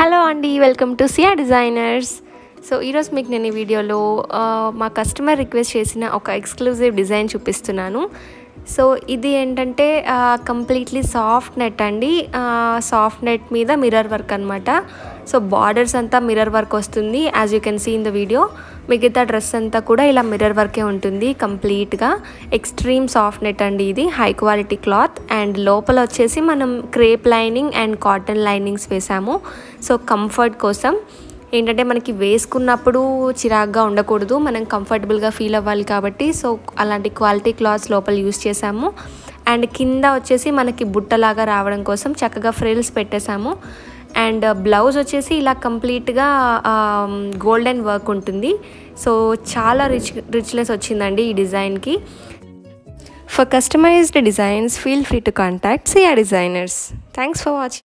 hello అండి welcome to Sia designers so ఈరోజు మీకు నేను ఈ వీడియోలో ఆ, మా కస్టమర్ రిక్వెస్ట్ చేసిన ఒక ఎక్స్క్లూజివ్ డిజైన్ చూపిస్తున్నాను సో ఇది ఏంటంటే కంప్లీట్లీ సాఫ్ట్ నెట్ అండి సాఫ్ట్ నెట్ మీద మిర్రర్ వర్క్ అనమాట సో బార్డర్స్ అంతా మిర్రర్ వర్క్ వస్తుంది as you can see in the video మిగతా డ్రెస్ అంతా కూడా ఇలా మిర్రర్ వర్కే ఉంటుంది కంప్లీట్గా ఎక్స్ట్రీమ్ సాఫ్ట్ నెట్ అండి ఇది హై క్వాలిటీ క్లాత్ అండ్ లోపల వచ్చేసి మనం crepe lining and cotton linings వేసాము సో కంఫర్ట్ కోసం ఏంటంటే మనకి వేసుకున్నప్పుడు చిరాగ్గా ఉండకూడదు మనం కంఫర్టబుల్గా ఫీల్ అవ్వాలి కాబట్టి సో అలాంటి క్వాలిటీ క్లాత్స్ లోపల యూస్ చేసాము అండ్ కింద వచ్చేసి మనకి బుట్టలాగా రావడం కోసం చక్కగా ఫ్రిల్స్ పెట్టేశాము అండ్ బ్లౌజ్ వచ్చేసి ఇలా కంప్లీట్గా గోల్డెన్ వర్క్ ఉంటుంది సో చాలా రిచ్ రిచ్నెస్ వచ్చిందండి ఈ డిజైన్కి for customised designs feel free to contact Sia designers thanks for watching